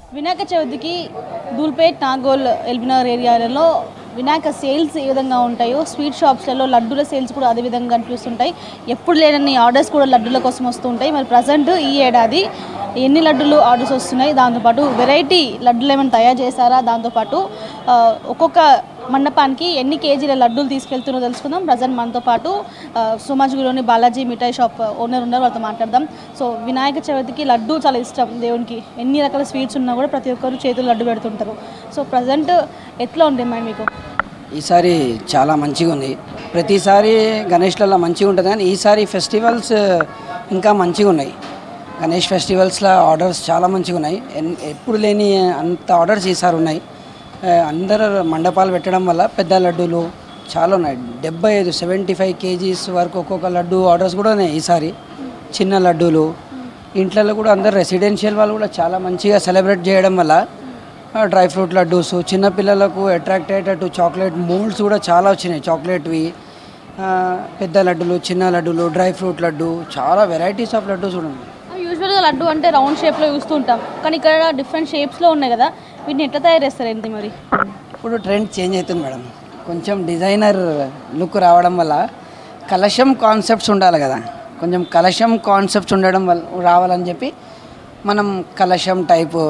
వినాయక చవితికి దూల్పేట్ నాగోల్ ఎల్బినగర్ ఏరియాలలో వినాయక సేల్స్ ఏ విధంగా ఉంటాయో స్వీట్ షాప్స్లలో లడ్డూల సేల్స్ కూడా అదే విధంగా కనిపిస్తుంటాయి ఎప్పుడు లేనన్ని ఆర్డర్స్ కూడా లడ్డూల కోసం వస్తుంటాయి మరి ప్రజెంట్ ఈ ఏడాది ఎన్ని లడ్డులు ఆర్డర్స్ వస్తున్నాయి దాంతోపాటు వెరైటీ లడ్డులు ఏమైనా తయారు చేశారా దాంతోపాటు ఆ, ఒక్కొక్క మండపానికి ఎన్ని కేజీల లడ్డూలు తీసుకెళ్తున్నారో తెలుసుకుందాం ప్రజెంట్ మనతో పాటు ఆ, సోమాజిగూడలోని బాలాజీ మిఠాయి షాప్ ఓనర్ ఉన్నారు వాళ్ళతో మాట్లాడదాం సో వినాయక చవితికి లడ్డు చాలా ఇష్టం దేవునికి ఎన్ని రకాల స్వీట్స్ ఉన్నా కూడా ప్రతి ఒక్కరు చేతులు లడ్డు పెడుతుంటారు సో ప్రజెంట్ ఎట్లా ఉంది మైండ్ మీకు ఈసారి చాలా మంచిగా ఉంది ప్రతిసారి గణేష్లలో మంచిగా ఉంటుంది కానీ ఈసారి ఫెస్టివల్స్ ఇంకా మంచిగా ఉన్నాయి గణేష్ ఫెస్టివల్స్లో ఆర్డర్స్ చాలా మంచిగా ఉన్నాయి ఎన్- ఎప్పుడు లేని అంత ఆర్డర్స్ ఈసారి ఉన్నాయి ఆ, అందరు మండపాలు పెట్టడం వల్ల పెద్ద లడ్డూలు చాలా ఉన్నాయి డెబ్బై ఐదు సెవెంటీ ఫైవ్ కేజీస్ వరకు ఒక్కొక్క లడ్డు ఆర్డర్స్ కూడా ఉన్నాయి ఈసారి చిన్న లడ్డూలు ఇంట్లో కూడా అందరు రెసిడెన్షియల్ వాళ్ళు కూడా చాలా మంచిగా సెలబ్రేట్ చేయడం వల్ల ఆ, డ్రై ఫ్రూట్ లడ్డూస్ చిన్నపిల్లలకు అట్రాక్ట్ అయ్యేటట్టు చాక్లెట్ మోల్డ్స్ కూడా చాలా వచ్చినాయి చాక్లెట్వి ఆ, పెద్ద లడ్డులు చిన్న లడ్డులు డ్రై ఫ్రూట్ లడ్డు చాలా వెరైటీస్ ఆఫ్ లడ్డూస్ కూడా ఉన్నాయి యూజువల్గా లడ్డు అంటే రౌండ్ షేప్లో చూస్తూ ఉంటాం కానీ ఇక్కడ డిఫరెంట్ షేప్స్లో ఉన్నాయి కదా వీటిని ఎట్లా తయారు చేస్తారు ఏంటి మరి ఇప్పుడు ట్రెండ్ చేంజ్ అవుతుంది మేడం కొంచెం డిజైనర్ లుక్ రావడం వల్ల కలశం కాన్సెప్ట్స్ ఉండాలి కదా కొంచెం కలశం కాన్సెప్ట్స్ ఉండడం వల్ల రావాలని చెప్పి మనం కలశం టైపు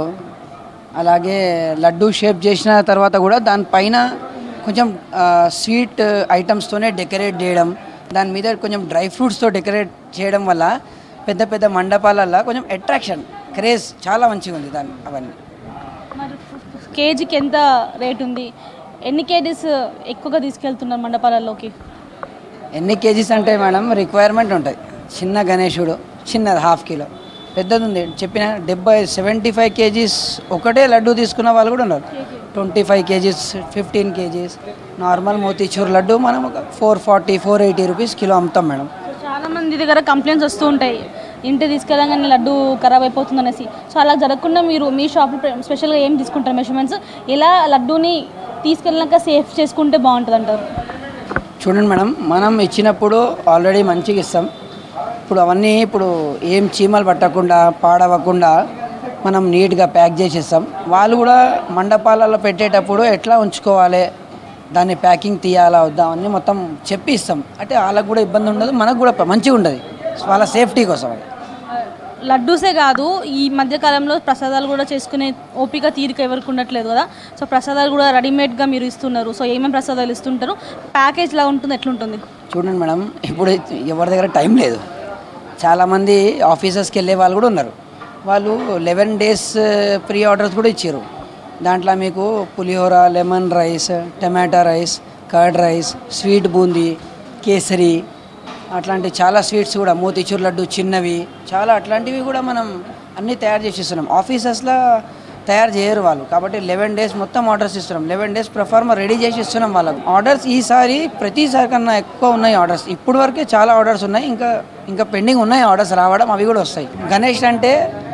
అలాగే లడ్డు షేప్ చేసిన తర్వాత కూడా దానిపైన కొంచెం స్వీట్ ఐటమ్స్తోనే డెకరేట్ చేయడం దాని మీద కొంచెం డ్రై ఫ్రూట్స్తో డెకరేట్ చేయడం వల్ల పెద్ద పెద్ద మండపాలల్లో కొంచెం అట్రాక్షన్ క్రేజ్ చాలా మంచిగా ఉంది దాని అవన్నీ మరి కేజీకి ఎంత రేట్ ఉంది ఎన్ని కేజీస్ ఎక్కువగా తీసుకెళ్తున్నారు మండపాలలోకి ఎన్ని కేజీస్ అంటే మేడం రిక్వైర్మెంట్ ఉంటుంది చిన్న గణేశుడు చిన్నది హాఫ్ కిలో పెద్దది ఉంది చెప్పిన డెబ్బై సెవెంటీ ఫైవ్ కేజీస్ ఒకటే లడ్డు తీసుకున్న వాళ్ళు కూడా ఉన్నారు twenty five kgs fifteen kgs normal motichoor laddu మనం ఒక four forty four eighty rupees kilo అమ్ముతాం మేడం సో చాలా మంది దగ్గర కంప్లైంట్స్ వస్తూ ఉంటాయి ఇంటి తీసుకెళ్ళగానే లడ్డు ఖరాబ్ అయిపోతుంది అనేసి సో అలా జరగకుండా మీరు మీ షాప్లో స్పెషల్గా ఏం తీసుకుంటారు మెషర్మెంట్స్ ఎలా లడ్డూని తీసుకెళ్ళాక సేఫ్ చేసుకుంటే బాగుంటుంది అంటారు చూడండి మేడం మనం ఇచ్చినప్పుడు ఆల్రెడీ మంచిగా ఇస్తాం ఇప్పుడు అవన్నీ ఇప్పుడు ఏం చీమలు పట్టకుండా పాడవకుండా మనం నీట్గా ప్యాక్ చేసేస్తాం వాళ్ళు కూడా మండపాలలో పెట్టేటప్పుడు ఎట్లా ఉంచుకోవాలి దాన్ని ప్యాకింగ్ తీయాలా వద్దా అన్నీ మొత్తం చెప్పి ఇస్తాం అంటే వాళ్ళకు కూడా ఇబ్బంది ఉండదు మనకు కూడా మంచిగా ఉంటుంది వాళ్ళ సేఫ్టీ కోసం అది లడ్డూసే కాదు ఈ మధ్య కాలంలో ప్రసాదాలు కూడా చేసుకునే ఓపిక తీరిక ఎవరికి ఉండట్లేదు కదా సో ప్రసాదాలు కూడా రెడీమేడ్గా మీరు ఇస్తున్నారు సో ఏమేమి ప్రసాదాలు ఇస్తుంటారు ప్యాకేజ్ లా ఉంటుంది ఎట్లుంటుంది చూడండి మేడం ఇప్పుడు ఎవరి దగ్గర టైం లేదు చాలామంది ఆఫీసెస్కి వెళ్ళే వాళ్ళు కూడా ఉన్నారు వాళ్ళు లెవెన్ డేస్ ప్రీ ఆర్డర్స్ కూడా ఇచ్చారు దాంట్లో మీకు pulihora lemon rice tomato rice curd rice sweet boondi kesari అట్లాంటి చాలా స్వీట్స్ కూడా మోతీచూర్ లడ్డు చిన్నవి చాలా అట్లాంటివి కూడా మనం అన్నీ తయారు చేసి ఇస్తున్నాం ఆఫీసెస్లో తయారు చేయరు వాళ్ళు కాబట్టి లెవెన్ డేస్ మొత్తం ఆర్డర్స్ ఇస్తున్నాం లెవెన్ డేస్ ప్రఫార్మ రెడీ చేసి ఇస్తున్నాం వాళ్ళకు ఆర్డర్స్ ఈసారి ప్రతిసారి కన్నా ఎక్కువ ఉన్నాయి ఆర్డర్స్ ఇప్పుడు వరకే చాలా ఆర్డర్స్ ఉన్నాయి ఇంకా ఇంకా పెండింగ్ ఉన్నాయి ఆర్డర్స్ రావడం అవి కూడా వస్తాయి గణేష్ అంటే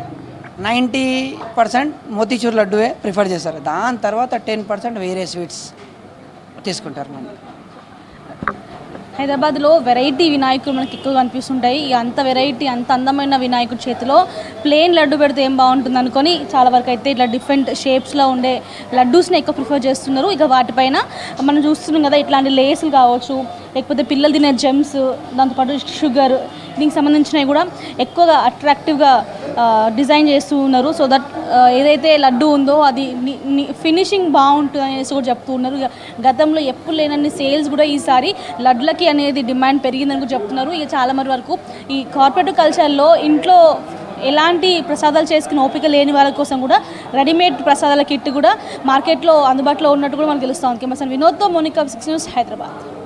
నైంటీ పర్సెంట్ మోతీచూర్ లడ్డువే ప్రిఫర్ చేస్తారు దాని తర్వాత టెన్ పర్సెంట్ వేరే స్వీట్స్ తీసుకుంటారు మనం హైదరాబాద్లో వెరైటీ వినాయకులు మనకి ఎక్కువ కనిపిస్తుంటాయి ఇక అంత వెరైటీ అంత అందమైన వినాయకుడి చేతిలో ప్లెయిన్ లడ్డు పెడితే ఏం బాగుంటుంది అనుకొని చాలా వరకు అయితే ఇట్లా డిఫరెంట్ షేప్స్లో ఉండే లడ్డూస్ని ఎక్కువ ప్రిఫర్ చేస్తున్నారు ఇక వాటిపైన మనం చూస్తున్నాం కదా ఇట్లాంటి లేసులు కావచ్చు లేకపోతే పిల్లలు తినే జెమ్స్ దాంతోపాటు షుగర్ దీనికి సంబంధించినవి కూడా ఎక్కువగా అట్రాక్టివ్గా డిజైన్ చేస్తూ ఉన్నారు సో దట్ ఏదైతే లడ్డు ఉందో అది ఫినిషింగ్ బాగుంటుంది అనేసి కూడా చెప్తూ ఉన్నారు ఇక గతంలో ఎప్పుడు లేనన్ని సేల్స్ కూడా ఈసారి లడ్లకి అనేది డిమాండ్ పెరిగిందని కూడా చెప్తున్నారు ఇక చాలా మరి వరకు ఈ కార్పొరేటివ్ కల్చర్లో ఇంట్లో ఎలాంటి ప్రసాదాలు చేసుకునే ఓపిక లేని వాళ్ళ కోసం కూడా రెడీమేడ్ ప్రసాదాల కిట్ కూడా మార్కెట్లో అందుబాటులో ఉన్నట్టు కూడా మనకు తెలుస్తుంది కెమెరా వినోద్తో మోనికా సిక్స్ న్యూస్ హైదరాబాద్